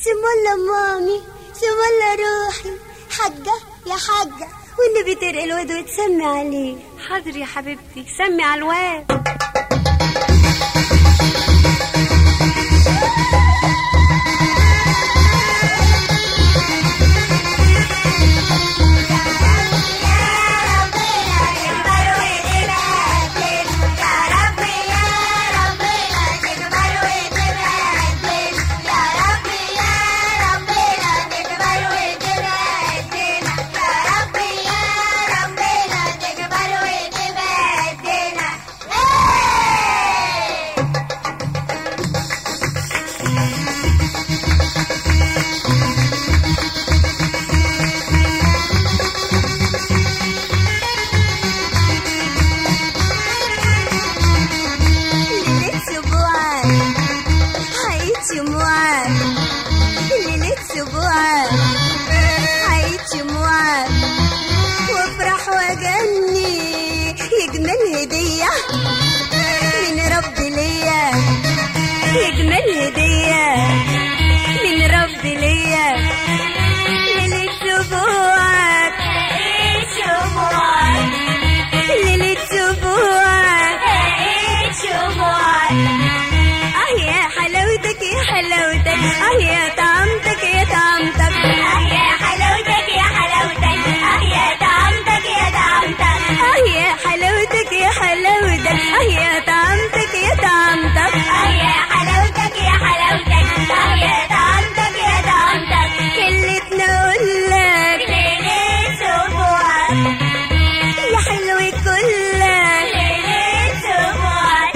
سم الله مامي سم الله روحي حاجة يا حاجة والنبي ترقي الواد وتسمي عليه حاضر يا حبيبتي سمي على الواد ليلة سبوعك حيت شموعك ليلة سبوعك حيت شموعك وافرح واغني يجمل هدية من ربي ليا يجمل هدية من ربي ليا ليلة سبوعك شموعك ليلة سبوعك اه يا حلاوتك يا حلاوتك اه يا طعمتك يا طعمتك اه يا حلاوتك يا حلاوتك اه يا طعمتك يا طعمتك اه يا حلاوتك يا حلاوتك اه يا طعمتك يا طعمتك اه يا حلاوتك يا حلاوتك اه يا طعمتك يا طعمتك كلتنا اقول لك ليلة سبوعك يا حلو كلك ليلة سبوعك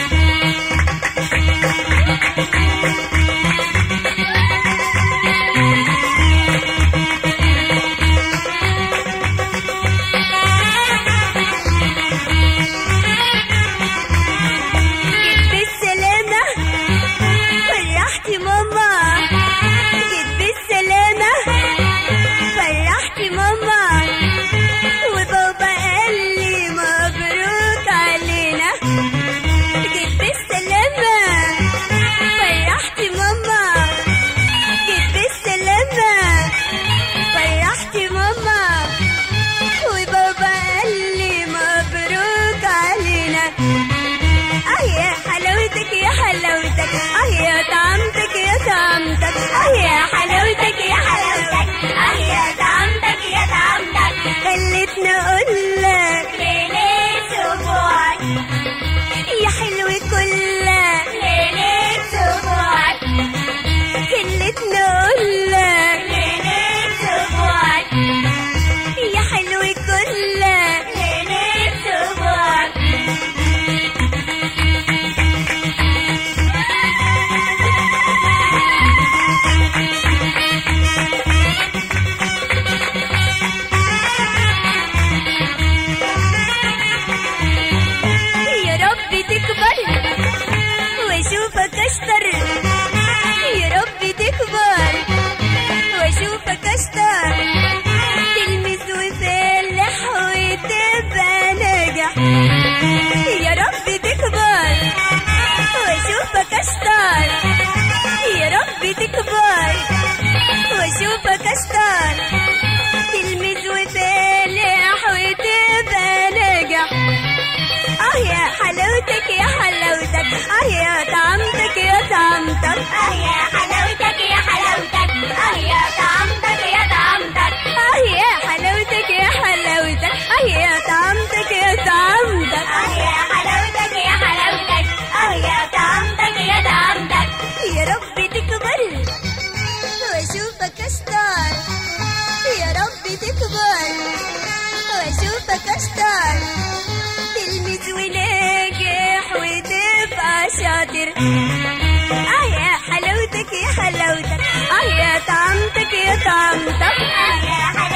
جيت بالسلامة فرحتي ماما جيت بالسلامة فرحتي ماما وبابا قال لي مبروك علينا جيت بالسلامة فرحتي ماما جيت بالسلامة فرحتي ماما وبابا قال لي مبروك علينا اه يا حلاوتك يا حلاوتك اه يا طعمتك يا طعمتك اه يا حلاوتك يا حلاوتك اه يا طعمتك يا طعمتك خلتني اقول لك ليلة سبوعك يا حلو كلك ليلة سبوعك خلتني اقول لك ليلة سبوعك يا حلو كلك ليلة سبوعك يا رب تكبر واشوفك اشطر يا رب تكبر واشوفك اشطر تلمس وفلح وتبقى ناجح يا رب تكبر واشوفك اشطر يا رب تكبر واشوفك اشطر تلمس وفلح وتبقى ناجح اه يا حلاوتك يا حلاوتك اه يا طعمتك يا طعمتك اه يا حلاوتك يا حلاوتك اه يا طعمتك يا طعمتك اه يا حلاوتك يا حلاوتك اه يا طعمتك يا طعمتك اه يا حلاوتك يا حلاوتك اه يا طعمتك يا طعمتك يا رب تكبر واشوفك اشطر يا رب تكبر واشوفك اشطر تلمس وناجح وتبقى شاطر اه يا حلاوتك يا حلاوتك اه يا طعمتك يا طعمتك اه يا